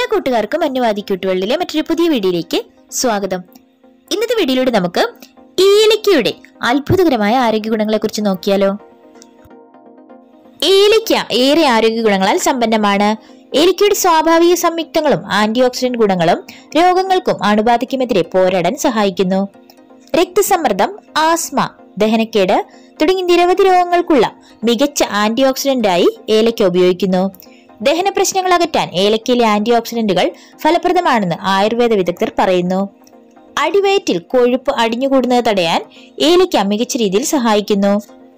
എല്ലാ കൂട്ടുകാർക്കും അന്യവാദി ക്യൂട്ടുകളിലെ മറ്റൊരു പുതിയ വീഡിയോയിലേക്ക് സ്വാഗതം ഇന്നത്തെ വീഡിയോയിലൂടെ നമുക്ക് ഏലക്കയുടെ അത്ഭുതകരമായ ആരോഗ്യ ഗുണങ്ങളെ കുറിച്ച് നോക്കിയാലോ ഏലക്ക ഏറെ ആരോഗ്യ ഗുണങ്ങളാൽ സമ്പന്നമാണ് ഏലക്കയുടെ സ്വാഭാവിക സംയുക്തങ്ങളും ആന്റി ഓക്സിഡന്റ് ഗുണങ്ങളും രോഗങ്ങൾക്കും അണുബാധയ്ക്കുമെതിരെ പോരാടാൻ സഹായിക്കുന്നു രക്തസമ്മർദ്ദം ആസ്മ ദഹനക്കേട് തുടങ്ങി നിരവധി രോഗങ്ങൾക്കുള്ള മികച്ച ആന്റി ഓക്സിഡന്റായി ഏലക്ക ഉപയോഗിക്കുന്നു ദഹന പ്രശ്നങ്ങൾ അകറ്റാൻ ഏലക്കയിലെ ആന്റി ഓക്സിഡന്റുകൾ ഫലപ്രദമാണെന്ന് ആയുർവേദ വിദഗ്ധർ പറയുന്നു അടിവയറ്റിൽ കൊഴുപ്പ് അടിഞ്ഞുകൂടുന്നത് തടയാൻ ഏലക്ക മികച്ച രീതിയിൽ സഹായിക്കുന്നു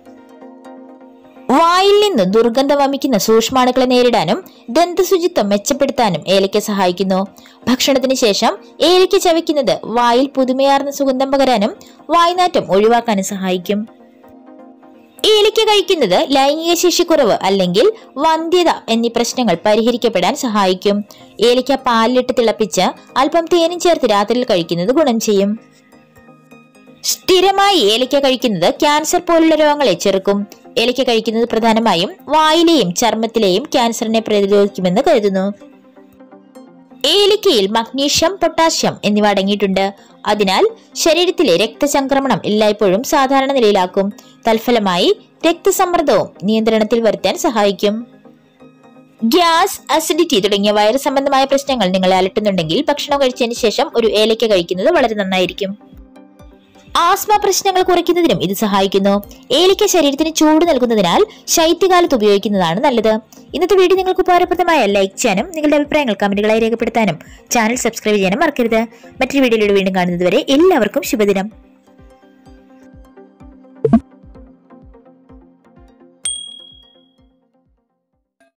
വായിൽ നിന്ന് ദുർഗന്ധം വമിക്കുന്ന സൂക്ഷ്മാണുക്കളെ നേരിടാനും ദന്തശുചിത്വം മെച്ചപ്പെടുത്താനും ഏലക്ക സഹായിക്കുന്നു ഭക്ഷണത്തിന് ശേഷം ഏലക്ക ചവയ്ക്കുന്നത് വായിൽ പുതുമയാർന്ന സുഗന്ധം പകരാനും വായ്നാറ്റം ഒഴിവാക്കാനും സഹായിക്കും ഏലക്ക കഴിക്കുന്നത് ലൈംഗിക ശേഷിക്കുറവ് അല്ലെങ്കിൽ വന്ധ്യത എന്നീ പ്രശ്നങ്ങൾ പരിഹരിക്കപ്പെടാൻ സഹായിക്കും ഏലക്ക പാലിലിട്ട് തിളപ്പിച്ച് അല്പം തേനും ചേർത്ത് രാത്രിയിൽ കഴിക്കുന്നത് ഗുണം ചെയ്യും സ്ഥിരമായി ഏലക്ക കഴിക്കുന്നത് ക്യാൻസർ പോലുള്ള രോഗങ്ങളെ ചെറുക്കും ഏലക്ക കഴിക്കുന്നത് പ്രധാനമായും വായിലെയും ചർമ്മത്തിലെയും ക്യാൻസറിനെ പ്രതിരോധിക്കുമെന്ന് കരുതുന്നു ഏലക്കയിൽ മഗ്നീഷ്യം പൊട്ടാസ്യം എന്നിവ അടങ്ങിയിട്ടുണ്ട് അതിനാൽ ശരീരത്തിലെ രക്തചംക്രമണം എല്ലായ്പ്പോഴും സാധാരണ നിലയിലാക്കും തൽഫലമായി രക്തസമ്മർദ്ദവും നിയന്ത്രണത്തിൽ വരുത്താൻ സഹായിക്കും ഗ്യാസ് അസിഡിറ്റി തുടങ്ങിയ വയറ് സംബന്ധമായ പ്രശ്നങ്ങൾ നിങ്ങളെ അലട്ടുന്നുണ്ടെങ്കിൽ ഭക്ഷണം കഴിച്ചതിന് ശേഷം ഒരു ഏലക്ക കഴിക്കുന്നത് വളരെ നന്നായിരിക്കും ആസ്മ പ്രശ്നങ്ങൾ കുറയ്ക്കുന്നതിനും ഇത് സഹായിക്കുന്നു ഏലക്ക ശരീരത്തിന് ചൂട് നൽകുന്നതിനാൽ ശൈത്യകാലത്ത് ഉപയോഗിക്കുന്നതാണ് നല്ലത് ഇന്നത്തെ വീഡിയോ നിങ്ങൾക്ക് ഉപകാരപ്രദമായ ലൈക്ക് ചെയ്യാനും നിങ്ങളുടെ അഭിപ്രായങ്ങൾ കമന്റുകളായി രേഖപ്പെടുത്താനും ചാനൽ സബ്സ്ക്രൈബ് ചെയ്യാനും മറക്കരുത് മറ്റൊരു വീഡിയോയിലൂടെ വീണ്ടും കാണുന്നത് വരെ എല്ലാവർക്കും ശുഭദിനം